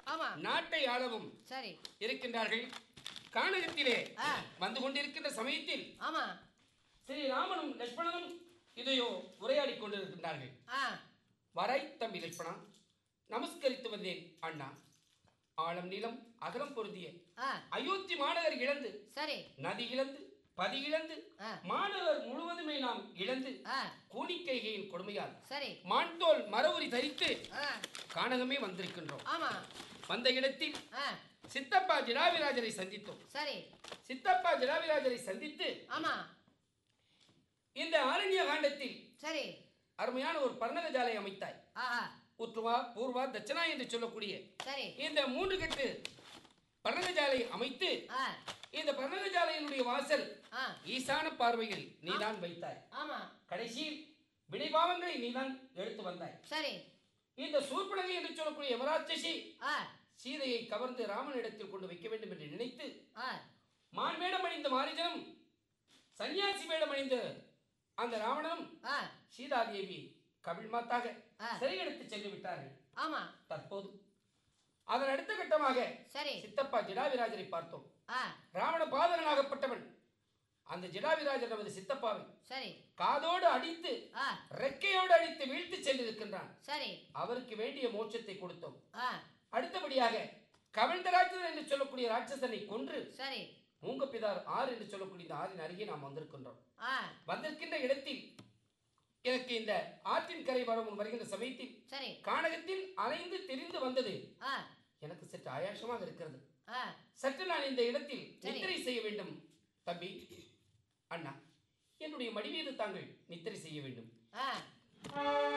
ஆமா நாட்டை ஆளவும் சரி இருக்கின்றார்கள் கானகத்திலே ஆ. வந்து கொண்டிருக்கின்ற சமயத்தில் ஆமா ஸ்ரீ ராமனும் லட்சுமணனும் இதையோ உரையாடி கொண்டிருக்கின்றார்கள் ஆ வரை தம்பி லட்சுமணா நமஸ்கரித்து வந்தேன் அண்ணா ஆழம் நிலம் அகலம் பொருந்திய ஆ அயோத்தி மாநகர் இழந்து சரி நதி இழந்து பதி இழந்து ஆ மாநகர் முழுவதுமே நாம் இழந்து ஆ கூனிக்கைகையின் கொடுமையால் சரி மான்தோல் மரவுரி தரித்து ஆ கானகமே வந்திருக்கின்றோம் ஆமா வந்த இடத்தில் ஆ சித்தப்பா ஜிடாவிராஜரை சந்தித்தோம் சரி சித்தப்பா ஜிடாவிராஜரை சந்தித்து ஆமா இந்த ஆரண்ய காண்டத்தில் சரி அருமையான ஒரு பர்ணக ஜாலை அமைத்தாய் ஆஹா உற்றுவா பூர்வா தட்சணா என்று சொல்லக்கூடிய சரி இந்த மூன்று கட்டு பர்ணக ஜாலை அமைத்து ஆ இந்த பர்ணக ஜாலையினுடைய வாசல் ஆ ஈசான பார்வையில் நீதான் வைத்தாய் ஆமா கடைசியில் வினைபாவங்களை நீதான் எடுத்து வந்தாய் சரி இந்த சூர்பனகை என்று சொல்லக்கூடிய யமராட்சசி ஆ சீதையை கவர்ந்து ராமனிடத்தில் கொண்டு வைக்க வேண்டும் என்று நினைத்து ஆ மான் வேடம் அணிந்த மாரிஜனம் சன்னியாசி வேடம் அணிந்த அந்த ராவணனும் ஆ சீதாதேவி கபில் மாத்தாக ஆ. சிறையெடுத்து சென்று விட்டார்கள் ஆமா தற்போது அதன் அடுத்த கட்டமாக சரி சித்தப்பா ஜிடாவிராஜரை பார்த்தோம் ஆ ராவண பாதகனாகப்பட்டவன் அந்த ஜிடாவிராஜர் நமது சித்தப்பாவை சரி காதோடு அடித்து ஆ ரெக்கையோடு அடித்து வீழ்த்து சென்றிருக்கின்றான் சரி அவருக்கு வேண்டிய மோட்சத்தை கொடுத்தோம் ஆ அடுத்தபடியாக கவிழ்ந்தராட்சன் என்று சொல்லக்கூடிய ராட்சசனை கொன்று சரி மூங்கப்பிதார் ஆறு என்று சொல்லக்கூடிய இந்த ஆறின் அருகே நாம் வந்திருக்கின்றோம் ஆ வந்திருக்கின்ற இடத்தில் எனக்கு இந்த ஆற்றின் கரை வரும் வருகின்ற சமயத்தில் சரி கானகத்தில் அலைந்து திரிந்து வந்தது ஆ எனக்கு சற்று ஆயாசமாக இருக்கிறது ஆ சற்று நான் இந்த இடத்தில் சரி. நித்திரை செய்ய வேண்டும் தம்பி அண்ணா என்னுடைய மடி மீது தாங்கள் நித்திரை செய்ய வேண்டும் ஆ